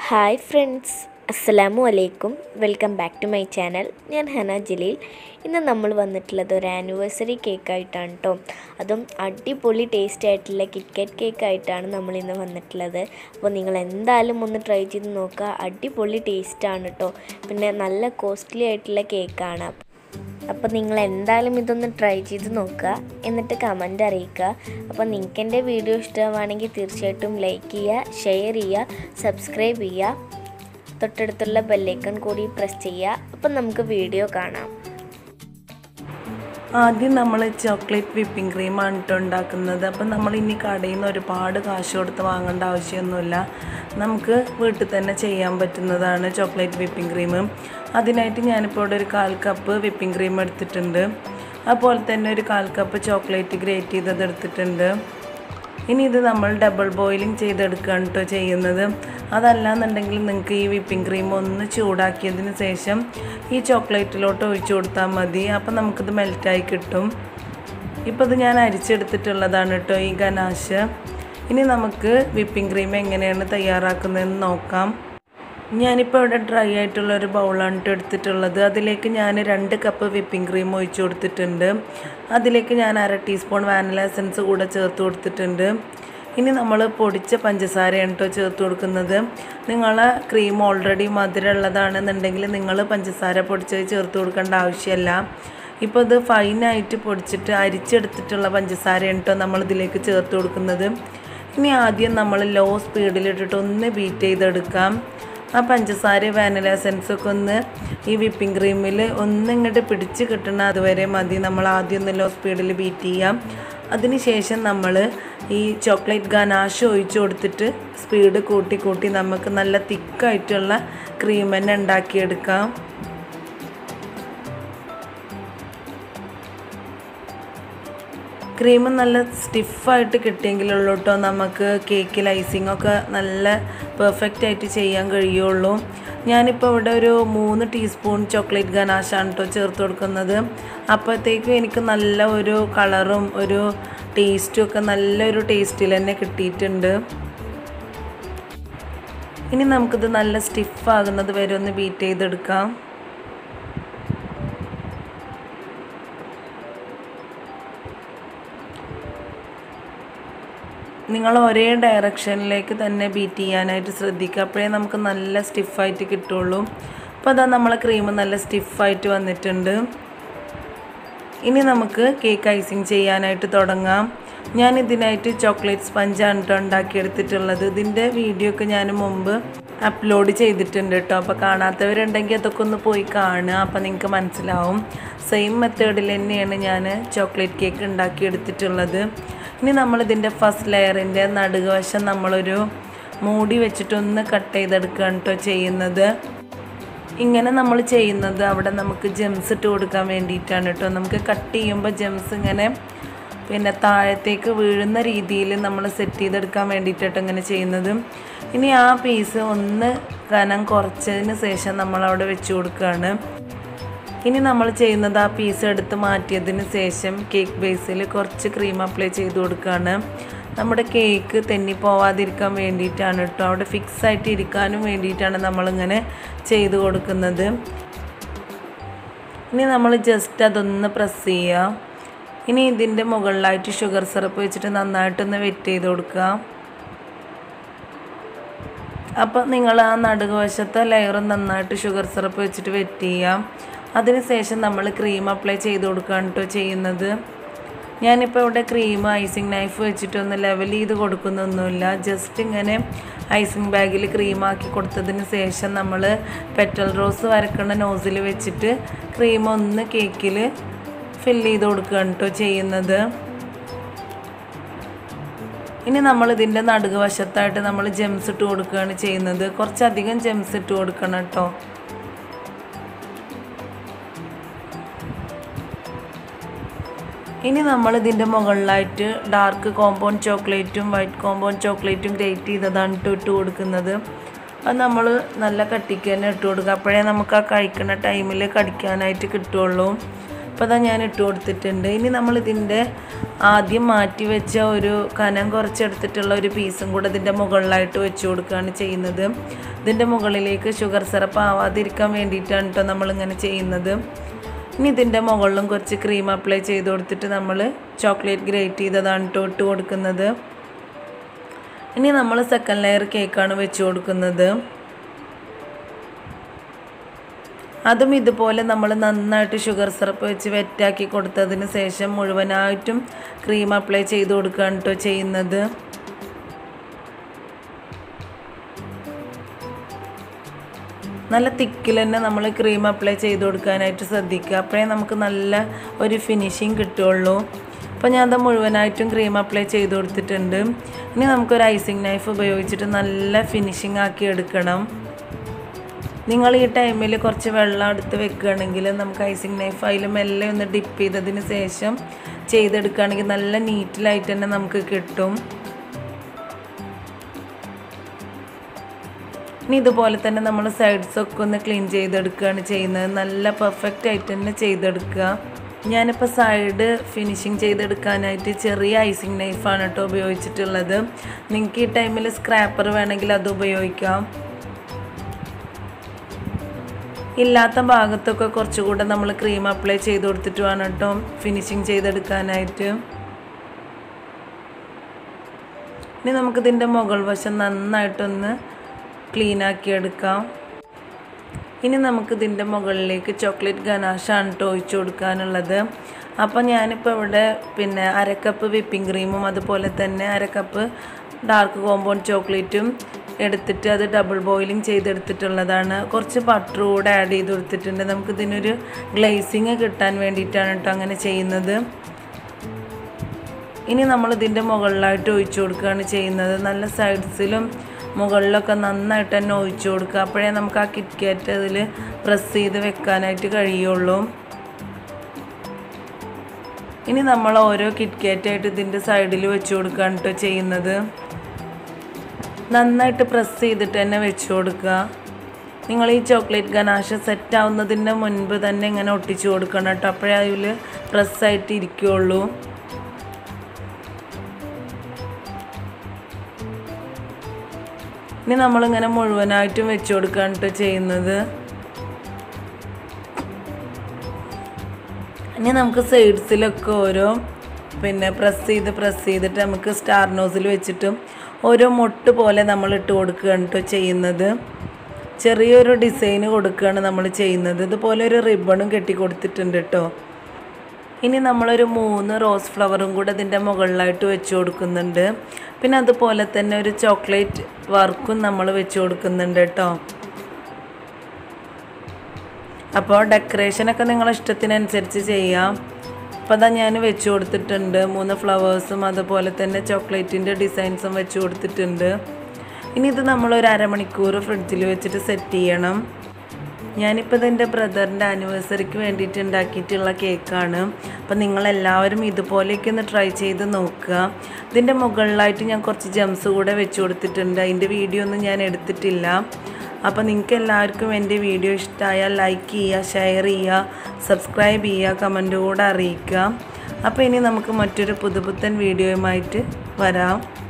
hi friends അസ്സലാമു അലൈക്കും welcome back to my channel ഞാൻ ഹന ജലീൽ ഇന്ന് നമ്മൾ വന്നിട്ടുള്ളത് ഒരു ആനിവേഴ്സറി കേക്കായിട്ടാണ് കേട്ടോ അതും അടിപൊളി ടേസ്റ്റ് ആയിട്ടുള്ള കിറ്റ്കാറ്റ് കേക്കായിട്ടാണ് നമ്മൾ ഇന്ന് വന്നിട്ടുള്ളത് അപ്പോൾ നിങ്ങൾ എന്തായാലും ഒന്ന് ട്രൈ ചെയ്ത് നോക്കുക അടിപൊളി ടേസ്റ്റാണ് കേട്ടോ പിന്നെ നല്ല കോസ്റ്റ്ലി ആയിട്ടുള്ള കേക്കാണ് അപ്പോൾ നിങ്ങൾ എന്തായാലും ഇതൊന്ന് ട്രൈ ചെയ്ത് നോക്കുക എന്നിട്ട് കമൻ്റ് അറിയിക്കുക അപ്പോൾ നിങ്ങൾക്ക് എൻ്റെ വീഡിയോ ഇഷ്ടമാണെങ്കിൽ തീർച്ചയായിട്ടും ലൈക്ക് ചെയ്യുക ഷെയർ ചെയ്യുക സബ്സ്ക്രൈബ് ചെയ്യുക തൊട്ടടുത്തുള്ള ബെല്ലൈക്കൺ കൂടി പ്രസ് ചെയ്യുക അപ്പം നമുക്ക് വീഡിയോ കാണാം ആദ്യം നമ്മൾ ചോക്ലേറ്റ് വിപ്പിംഗ് ക്രീമാണ് കേട്ടോ ഉണ്ടാക്കുന്നത് അപ്പം നമ്മൾ ഇനി കടയിൽ നിന്ന് ഒരുപാട് കാശ് കൊടുത്ത് വാങ്ങേണ്ട ആവശ്യമൊന്നുമില്ല നമുക്ക് വീട്ടിൽ തന്നെ ചെയ്യാൻ പറ്റുന്നതാണ് ചോക്ലേറ്റ് വിപ്പിംഗ് ക്രീം അതിനായിട്ട് ഞാനിപ്പോൾ ഇവിടെ ഒരു കാൽ കപ്പ് വിപ്പിംഗ് ക്രീം എടുത്തിട്ടുണ്ട് അതുപോലെ തന്നെ ഒരു കാൽ കപ്പ് ചോക്ലേറ്റ് ഗ്രേറ്റ് ചെയ്തത് എടുത്തിട്ടുണ്ട് ഇനി ഇത് നമ്മൾ ഡബിൾ ബോയിലിംഗ് ചെയ്തെടുക്കുകയാണ് കേട്ടോ ചെയ്യുന്നത് അതല്ലാന്നുണ്ടെങ്കിൽ നിങ്ങൾക്ക് ഈ വിപ്പിംഗ് ക്രീം ഒന്ന് ചൂടാക്കിയതിന് ശേഷം ഈ ചോക്ലേറ്റിലോട്ട് ഒഴിച്ചു കൊടുത്താൽ മതി അപ്പം നമുക്കിത് മെൽറ്റായി കിട്ടും ഇപ്പോൾ ഇത് ഞാൻ അരിച്ചെടുത്തിട്ടുള്ളതാണ് കേട്ടോ ഈ ഗനാശ് ഇനി നമുക്ക് വിപ്പിംഗ് ക്രീം എങ്ങനെയാണ് തയ്യാറാക്കുന്നതെന്ന് നോക്കാം ഞാനിപ്പോൾ ഇവിടെ ഡ്രൈ ആയിട്ടുള്ള ഒരു ബൗളാണ് കേട്ടോ എടുത്തിട്ടുള്ളത് അതിലേക്ക് ഞാൻ രണ്ട് കപ്പ് വിപ്പിംഗ് ക്രീം ഒഴിച്ചു കൊടുത്തിട്ടുണ്ട് അതിലേക്ക് ഞാൻ അര ടീസ്പൂൺ വാനില എസൻസ് കൂടെ ചേർത്ത് കൊടുത്തിട്ടുണ്ട് ഇനി നമ്മൾ പൊടിച്ച പഞ്ചസാരയാണ് കേട്ടോ ചേർത്ത് കൊടുക്കുന്നത് നിങ്ങളെ ക്രീം ഓൾറെഡി മധുരം ഉള്ളതാണെന്നുണ്ടെങ്കിൽ നിങ്ങൾ പഞ്ചസാര പൊടിച്ചത് ചേർത്ത് കൊടുക്കേണ്ട ആവശ്യമില്ല ഇപ്പോൾ ഇത് ഫൈനായിട്ട് പൊടിച്ചിട്ട് അരിച്ചെടുത്തിട്ടുള്ള പഞ്ചസാരയാണ് കേട്ടോ നമ്മൾ ഇതിലേക്ക് ചേർത്ത് കൊടുക്കുന്നത് ഇനി ആദ്യം നമ്മൾ ലോ സ്പീഡിലിട്ടിട്ട് ഒന്ന് ബീറ്റ് ചെയ്തെടുക്കാം ആ പഞ്ചസാര വാനില എസൻസ് ഒക്കെ ഒന്ന് ഈ വിപ്പിംഗ് ക്രീമിൽ ഒന്ന് ഇങ്ങോട്ട് പിടിച്ച് കിട്ടണ അതുവരെ മതി നമ്മൾ ആദ്യം ഒന്ന് ലോ സ്പീഡിൽ ബീറ്റ് ചെയ്യാം അതിനുശേഷം നമ്മൾ ഈ ചോക്ലേറ്റ് ഗനാഷ് ഒഴിച്ചു കൊടുത്തിട്ട് സ്പീഡ് കൂട്ടി കൂട്ടി നമുക്ക് നല്ല തിക്കായിട്ടുള്ള ക്രീം തന്നെ ഉണ്ടാക്കിയെടുക്കാം ക്രീം നല്ല സ്റ്റിഫായിട്ട് കിട്ടിയെങ്കിലുള്ളൂ കേട്ടോ നമുക്ക് കേക്കിൽ ഐസിംഗ് ഒക്കെ നല്ല പെർഫെക്റ്റ് ആയിട്ട് ചെയ്യാൻ കഴിയുള്ളൂ ഞാനിപ്പോൾ ഇവിടെ ഒരു മൂന്ന് ടീസ്പൂൺ ചോക്ലേറ്റ് ഗനാഷാണ് കേട്ടോ ചേർത്ത് കൊടുക്കുന്നത് അപ്പോഴത്തേക്കും എനിക്ക് നല്ല ഒരു കളറും ഒരു ടേസ്റ്റും ഒക്കെ നല്ലൊരു ടേസ്റ്റിൽ തന്നെ കിട്ടിയിട്ടുണ്ട് ഇനി നമുക്കിത് നല്ല സ്റ്റിഫാകുന്നത് വരെ ഒന്ന് ബീറ്റ് ചെയ്തെടുക്കാം നിങ്ങൾ ഒരേ ഡയറക്ഷനിലേക്ക് തന്നെ ബീറ്റ് ചെയ്യാനായിട്ട് ശ്രദ്ധിക്കുക അപ്പോഴേ നമുക്ക് നല്ല സ്റ്റിഫായിട്ട് കിട്ടുള്ളൂ അപ്പോൾ അതാ നമ്മളെ ക്രീം നല്ല സ്റ്റിഫായിട്ട് വന്നിട്ടുണ്ട് ഇനി നമുക്ക് കേക്ക് ഐസിങ് ചെയ്യാനായിട്ട് തുടങ്ങാം ഞാൻ ഇതിനായിട്ട് ചോക്ലേറ്റ് സ്പഞ്ചാണ് കേട്ടോ ഉണ്ടാക്കിയെടുത്തിട്ടുള്ളത് ഇതിൻ്റെ വീഡിയോ ഒക്കെ ഞാൻ മുമ്പ് അപ്ലോഡ് ചെയ്തിട്ടുണ്ട് കേട്ടോ അപ്പോൾ കാണാത്തവരുണ്ടെങ്കിൽ അതൊക്കെ ഒന്ന് പോയി കാണുക അപ്പോൾ നിങ്ങൾക്ക് മനസ്സിലാവും സെയിം മെത്തേഡിൽ തന്നെയാണ് ഞാൻ ചോക്ലേറ്റ് കേക്ക് ഉണ്ടാക്കിയെടുത്തിട്ടുള്ളത് ഇനി നമ്മളിതിൻ്റെ ഫസ്റ്റ് ലെയറിൻ്റെ നടുകവശം നമ്മളൊരു മൂടി വെച്ചിട്ടൊന്ന് കട്ട് ചെയ്തെടുക്കുകയാണ് കേട്ടോ ചെയ്യുന്നത് ഇങ്ങനെ നമ്മൾ ചെയ്യുന്നത് അവിടെ നമുക്ക് ജെംസ് ഇട്ട് കൊടുക്കാൻ വേണ്ടിയിട്ടാണ് കേട്ടോ നമുക്ക് കട്ട് ചെയ്യുമ്പോൾ ജെംസ് ഇങ്ങനെ പിന്നെ താഴത്തേക്ക് വീഴുന്ന രീതിയിൽ നമ്മൾ സെറ്റ് ചെയ്തെടുക്കാൻ വേണ്ടിയിട്ടാണ് ഇങ്ങനെ ചെയ്യുന്നത് ഇനി ആ പീസ് ഒന്ന് കനം കുറച്ചതിന് ശേഷം നമ്മൾ അവിടെ വെച്ച് കൊടുക്കുകയാണ് ഇനി നമ്മൾ ചെയ്യുന്നത് ആ പീസ് എടുത്ത് മാറ്റിയതിന് ശേഷം കേക്ക് ബേസിൽ കുറച്ച് ക്രീം അപ്ലൈ ചെയ്ത് കൊടുക്കുകയാണ് നമ്മുടെ കേക്ക് തെന്നി പോവാതിരിക്കാൻ വേണ്ടിയിട്ടാണ് കേട്ടോ അവിടെ ഫിക്സ് ആയിട്ട് ഇരിക്കാനും വേണ്ടിയിട്ടാണ് നമ്മളിങ്ങനെ ചെയ്ത് കൊടുക്കുന്നത് ഇനി നമ്മൾ ജസ്റ്റ് അതൊന്ന് പ്രസ് ചെയ്യുക ഇനി ഇതിൻ്റെ മുകളിലായിട്ട് ഷുഗർ സിറപ്പ് വെച്ചിട്ട് നന്നായിട്ടൊന്ന് വെറ്റ് ചെയ്ത് കൊടുക്കുക അപ്പോൾ നിങ്ങൾ ആ നടുകവശത്തെ ലെയർ നന്നായിട്ട് ഷുഗർ സിറപ്പ് വെച്ചിട്ട് വെറ്റ് ചെയ്യാം അതിനുശേഷം നമ്മൾ ക്രീം അപ്ലൈ ചെയ്ത് കൊടുക്കുകയാണ് കേട്ടോ ചെയ്യുന്നത് ഞാനിപ്പോൾ ഇവിടെ ക്രീം ഐസിങ് നൈഫ് വെച്ചിട്ടൊന്ന് ലെവൽ ചെയ്ത് കൊടുക്കുന്നൊന്നുമില്ല ജസ്റ്റ് ഇങ്ങനെ ഐസിങ് ബാഗിൽ ക്രീമാക്കി കൊടുത്തതിന് ശേഷം നമ്മൾ പെറ്റൽ റോസ് വരക്കണ നോസിൽ വെച്ചിട്ട് ക്രീം ഒന്ന് കേക്കിൽ ഫില്ല് ചെയ്ത് കൊടുക്കുകയാണ് കേട്ടോ ചെയ്യുന്നത് ഇനി നമ്മൾ ഇതിൻ്റെ നടുക വശത്തായിട്ട് നമ്മൾ ജെംസ് ഇട്ട് കൊടുക്കുകയാണ് ചെയ്യുന്നത് കുറച്ചധികം ജെംസ് ഇട്ട് കൊടുക്കണം കേട്ടോ ഇനി നമ്മൾ ഇതിൻ്റെ മുകളിലായിട്ട് ഡാർക്ക് കോമ്പൗണ്ട് ചോക്ലേറ്റും വൈറ്റ് കോമ്പൗണ്ട് ചോക്ലേറ്റും ഗ്രേറ്റ് ചെയ്തതാണ് ഇട്ട് ഇട്ട് കൊടുക്കുന്നത് അത് നമ്മൾ നല്ല കട്ടിക്ക് തന്നെ ഇട്ട് കൊടുക്കുക അപ്പോഴേ നമുക്ക് ആ കഴിക്കുന്ന ടൈമിൽ കടിക്കാനായിട്ട് കിട്ടുള്ളൂ അപ്പോൾ അതാ ഞാൻ ഇട്ട് കൊടുത്തിട്ടുണ്ട് ഇനി നമ്മൾ ഇതിൻ്റെ ആദ്യം മാറ്റി വെച്ച ഒരു കനം കുറച്ചെടുത്തിട്ടുള്ള ഒരു പീസും കൂടെ ഇതിൻ്റെ മുകളിലായിട്ട് വെച്ച് കൊടുക്കുകയാണ് ചെയ്യുന്നത് ഇതിൻ്റെ മുകളിലേക്ക് ഷുഗർ സിറപ്പ് ആവാതിരിക്കാൻ വേണ്ടിയിട്ടാണ് കേട്ടോ നമ്മളിങ്ങനെ ചെയ്യുന്നത് ഇനി ഇതിൻ്റെ മുകളിലും കുറച്ച് ക്രീം അപ്ലൈ ചെയ്ത് കൊടുത്തിട്ട് നമ്മൾ ചോക്ലേറ്റ് ഗ്രേറ്റ് ചെയ്തതാണ് കേട്ടോ ഇട്ട് കൊടുക്കുന്നത് ഇനി നമ്മൾ സെക്കൻഡ് ലെയർ കേക്കാണ് വെച്ച് കൊടുക്കുന്നത് അതും ഇതുപോലെ നമ്മൾ നന്നായിട്ട് ഷുഗർ സിറപ്പ് വെച്ച് വെറ്റാക്കി കൊടുത്തതിന് ശേഷം മുഴുവനായിട്ടും ക്രീം അപ്ലൈ ചെയ്ത് കൊടുക്കുകയാണ് കേട്ടോ ചെയ്യുന്നത് നല്ല തിക്കിൽ തന്നെ നമ്മൾ ക്രീം അപ്ലൈ ചെയ്ത് കൊടുക്കാനായിട്ട് ശ്രദ്ധിക്കുക അപ്പോഴേ നമുക്ക് നല്ല ഒരു ഫിനിഷിങ് കിട്ടുള്ളൂ അപ്പോൾ ഞാൻ അത് മുഴുവനായിട്ടും ക്രീം അപ്ലൈ ചെയ്ത് കൊടുത്തിട്ടുണ്ട് ഇനി നമുക്കൊരു ഐസിങ് നൈഫ് ഉപയോഗിച്ചിട്ട് നല്ല ഫിനിഷിങ് ആക്കി എടുക്കണം നിങ്ങൾ ഈ ടൈമിൽ കുറച്ച് വെള്ളം എടുത്ത് വെക്കുകയാണെങ്കിൽ നമുക്ക് ഐസിങ് നൈഫ് അതിൽ മെല്ലെ ഒന്ന് ഡിപ്പ് ചെയ്തതിന് ശേഷം ചെയ്തെടുക്കുകയാണെങ്കിൽ നല്ല നീറ്റിലായിട്ട് തന്നെ നമുക്ക് കിട്ടും ഇനി ഇതുപോലെ തന്നെ നമ്മൾ സൈഡ്സ് ഒക്കെ ഒന്ന് ക്ലീൻ ചെയ്തെടുക്കുകയാണ് ചെയ്യുന്നത് നല്ല പെർഫെക്റ്റ് ആയിട്ട് തന്നെ ചെയ്തെടുക്കുക ഞാനിപ്പോൾ സൈഡ് ഫിനിഷിങ് ചെയ്തെടുക്കാനായിട്ട് ചെറിയ ഐസിങ് നൈഫാണ് കേട്ടോ ഉപയോഗിച്ചിട്ടുള്ളത് നിങ്ങൾക്ക് ഈ ടൈമിൽ സ്ക്രാപ്പർ വേണമെങ്കിൽ അത് ഉപയോഗിക്കാം ഇല്ലാത്ത ഭാഗത്തൊക്കെ കുറച്ചുകൂടെ നമ്മൾ ക്രീം അപ്ലൈ ചെയ്ത് കൊടുത്തിട്ട് വേണം കേട്ടോ ഫിനിഷിങ് ചെയ്തെടുക്കാനായിട്ട് ഇനി നമുക്കിതിൻ്റെ മുകൾ വശം നന്നായിട്ടൊന്ന് ക്ലീൻ ആക്കി എടുക്കാം ഇനി നമുക്കിതിൻ്റെ മുകളിലേക്ക് ചോക്ലേറ്റ് ഗനാഷാണ് കേട്ടോ ഒഴിച്ചു കൊടുക്കാനുള്ളത് അപ്പോൾ ഞാനിപ്പോൾ ഇവിടെ പിന്നെ അരക്കപ്പ് വിപ്പിംഗ് ക്രീമും അതുപോലെ തന്നെ അരക്കപ്പ് ഡാർക്ക് കോമ്പൗണ്ട് ചോക്ലേറ്റും എടുത്തിട്ട് അത് ഡബിൾ ബോയിലിംഗ് ചെയ്തെടുത്തിട്ടുള്ളതാണ് കുറച്ച് ബട്ടർ കൂടെ ആഡ് ചെയ്ത് കൊടുത്തിട്ടുണ്ട് നമുക്കിതിനൊരു ഗ്ലേസിങ് കിട്ടാൻ വേണ്ടിയിട്ടാണ് കേട്ടോ അങ്ങനെ ചെയ്യുന്നത് ഇനി നമ്മൾ ഇതിൻ്റെ മുകളിലായിട്ട് ഒഴിച്ചു കൊടുക്കുകയാണ് ചെയ്യുന്നത് നല്ല സൈഡ്സിലും മുകളിലൊക്കെ നന്നായിട്ട് തന്നെ ഒഴിച്ചു കൊടുക്കുക അപ്പോഴേ നമുക്ക് ആ കിറ്റ്കാറ്റ് അതിൽ പ്രസ് ചെയ്ത് വെക്കാനായിട്ട് കഴിയുള്ളൂ ഇനി നമ്മൾ ഓരോ കിറ്റ്കാറ്റായിട്ട് ഇതിൻ്റെ സൈഡിൽ വെച്ച് കൊടുക്കുകയാണ് കേട്ടോ ചെയ്യുന്നത് നന്നായിട്ട് പ്രസ് ചെയ്തിട്ട് തന്നെ വെച്ച് കൊടുക്കുക നിങ്ങൾ ഈ ചോക്ലേറ്റ് ഗനാഷ സെറ്റ് ആവുന്നതിൻ്റെ മുൻപ് തന്നെ ഇങ്ങനെ ഒട്ടിച്ചു കൊടുക്കണം കേട്ടോ അപ്പോഴേ അതിൽ പ്രസ്സായിട്ട് ഇരിക്കുകയുള്ളൂ ഇനി നമ്മളിങ്ങനെ മുഴുവനായിട്ടും വെച്ച് കൊടുക്കുകയാണ് കേട്ടോ ചെയ്യുന്നത് ഇനി നമുക്ക് സൈഡ്സിലൊക്കെ ഓരോ പിന്നെ പ്രസ് ചെയ്ത് പ്രസ് ചെയ്തിട്ട് നമുക്ക് സ്റ്റാർ നോസിൽ വെച്ചിട്ടും ഓരോ മുട്ട് പോലെ നമ്മൾ ഇട്ട് കൊടുക്കുകയാണ് കേട്ടോ ചെയ്യുന്നത് ചെറിയൊരു ഡിസൈൻ കൊടുക്കുകയാണ് നമ്മൾ ചെയ്യുന്നത് ഇതുപോലെ ഒരു റിബണും കെട്ടി കൊടുത്തിട്ടുണ്ട് കേട്ടോ ഇനി നമ്മളൊരു മൂന്ന് റോസ് ഫ്ലവറും കൂടെ ഇതിൻ്റെ മുകളിലായിട്ട് വെച്ച് കൊടുക്കുന്നുണ്ട് പിന്നെ അതുപോലെ തന്നെ ഒരു ചോക്ലേറ്റ് വർക്കും നമ്മൾ വെച്ച് കൊടുക്കുന്നുണ്ട് കേട്ടോ അപ്പോൾ ഡെക്കറേഷനൊക്കെ നിങ്ങളെ ഇഷ്ടത്തിനനുസരിച്ച് ചെയ്യാം അപ്പോൾ അതാ ഞാൻ വെച്ച് കൊടുത്തിട്ടുണ്ട് മൂന്ന് ഫ്ലവേഴ്സും അതുപോലെ തന്നെ ചോക്ലേറ്റിൻ്റെ ഡിസൈൻസും വെച്ച് കൊടുത്തിട്ടുണ്ട് ഇനി ഇത് നമ്മളൊരു അരമണിക്കൂർ ഫ്രിഡ്ജിൽ വെച്ചിട്ട് സെറ്റ് ചെയ്യണം ഞാനിപ്പോൾ ഇതെൻ്റെ ബ്രദറിൻ്റെ ആനിവേഴ്സറിക്ക് വേണ്ടിയിട്ട് ഉണ്ടാക്കിയിട്ടുള്ള കേക്കാണ് അപ്പോൾ നിങ്ങളെല്ലാവരും ഇതുപോലെയൊക്കെ ഒന്ന് ട്രൈ ചെയ്ത് നോക്കുക ഇതിൻ്റെ മുകളിലായിട്ട് ഞാൻ കുറച്ച് ജംസ് കൂടെ വെച്ച് കൊടുത്തിട്ടുണ്ട് അതിൻ്റെ വീഡിയോ ഒന്നും ഞാൻ എടുത്തിട്ടില്ല അപ്പോൾ നിങ്ങൾക്ക് എല്ലാവർക്കും എൻ്റെ വീഡിയോ ഇഷ്ടമായാൽ ലൈക്ക് ചെയ്യുക ഷെയർ ചെയ്യുക സബ്സ്ക്രൈബ് ചെയ്യുക കമൻറ്റ് കൂടെ അറിയിക്കുക അപ്പോൾ ഇനി നമുക്ക് മറ്റൊരു പുതുപുത്തൻ വീഡിയോയുമായിട്ട് വരാം